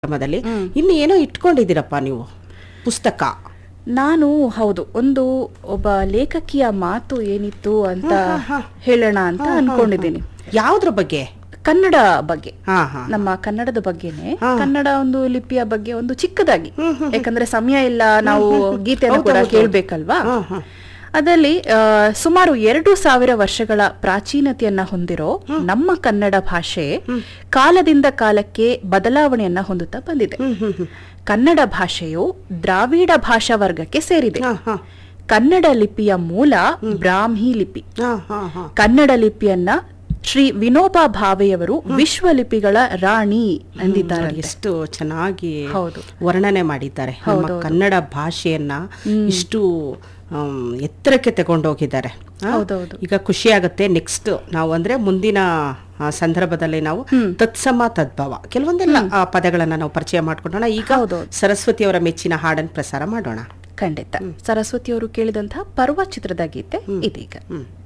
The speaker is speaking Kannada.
ಕಾರ್ಯಕ್ರಮದಲ್ಲಿ ಇನ್ನು ಏನೋ ಇಟ್ಕೊಂಡಿದ್ದೀರಪ್ಪ ನೀವು ಪುಸ್ತಕ ನಾನು ಹೌದು ಒಂದು ಒಬ್ಬ ಲೇಖಕಿಯ ಮಾತು ಏನಿತ್ತು ಅಂತ ಹೇಳೋಣ ಅಂತ ಅನ್ಕೊಂಡಿದ್ದೀನಿ ಯಾವ್ದ್ರ ಬಗ್ಗೆ ಕನ್ನಡ ಬಗ್ಗೆ ಹಾ ಹಾ ನಮ್ಮ ಕನ್ನಡದ ಬಗ್ಗೆನೆ ಕನ್ನಡ ಒಂದು ಲಿಪಿಯ ಬಗ್ಗೆ ಒಂದು ಚಿಕ್ಕದಾಗಿ ಯಾಕಂದ್ರೆ ಸಮಯ ಇಲ್ಲ ನಾವು ಗೀತೆಯನ್ನು ಕೂಡ ಕೇಳ್ಬೇಕಲ್ವಾ ಅದರಲ್ಲಿ ಆ, ಸುಮಾರು ಎರಡು ಸಾವಿರ ವರ್ಷಗಳ ಪ್ರಾಚೀನತೆಯನ್ನ ಹೊಂದಿರೋ ನಮ್ಮ ಕನ್ನಡ ಭಾಷೆ ಕಾಲದಿಂದ ಕಾಲಕ್ಕೆ ಬದಲಾವಣೆಯನ್ನ ಹೊಂದುತ್ತಾ ಬಂದಿದೆ ಕನ್ನಡ ಭಾಷೆಯು ದ್ರಾವಿಡ ಭಾಷಾ ವರ್ಗಕ್ಕೆ ಸೇರಿದೆ ಹಾ ಹಾ ಕನ್ನಡ ಲಿಪಿಯ ಮೂಲ ಬ್ರಾಹ್ಮಿ ಲಿಪಿ ಹಾ ಹಾ ಹಾ ಕನ್ನಡ ಲಿಪಿಯನ್ನ ಶ್ರೀ ವಿನೋಬಾ ಭಾವೆಯವರು ವಿಶ್ವ ಲಿಪಿಗಳ ರಾಣಿ ಎಂದಿದ್ದಾರೆ ಎಷ್ಟು ಚೆನ್ನಾಗಿ ಹೌದು. ವರ್ಣನೆ ಮಾಡಿದ್ದಾರೆ ನಮ್ಮ ಕನ್ನಡ ಭಾಷೆಯನ್ನ ಇಷ್ಟು ಆಮ್, ಎತ್ತರಕ್ಕೆ ತಗೊಂಡೋಗಿದ್ದಾರೆ ಆ? ಹೌದೌದು. ಈಗ ಖುಷಿ ಆಗುತ್ತೆ ನೆಕ್ಸ್ಟ್ ನಾವು ಅಂದ್ರೆ ಮುಂದಿನ ಆ, ಸಂದರ್ಭದಲ್ಲಿ ನಾವು ತತ್ಸಮ ತದ್ಭವ ಕೆಲವೊಂದೆಲ್ಲ ಆ, ಪದಗಳನ್ನ ನಾವು ಪರಿಚಯ ಮಾಡ್ಕೊಂಡೋಣ ಈಗ ಹೌದೌದು. ಸರಸ್ವತಿ ಅವರ ಮೆಚ್ಚಿನ ಹಾಡನ್ನು ಪ್ರಸಾರ ಮಾಡೋಣ ಖಂಡಿತ ಸರಸ್ವತಿ ಅವರು ಕೇಳಿದಂತಹ ಪರ್ವ ಚಿತ್ರದ ಗೀತೆ ಇದೀಗ ಹ್ಮ್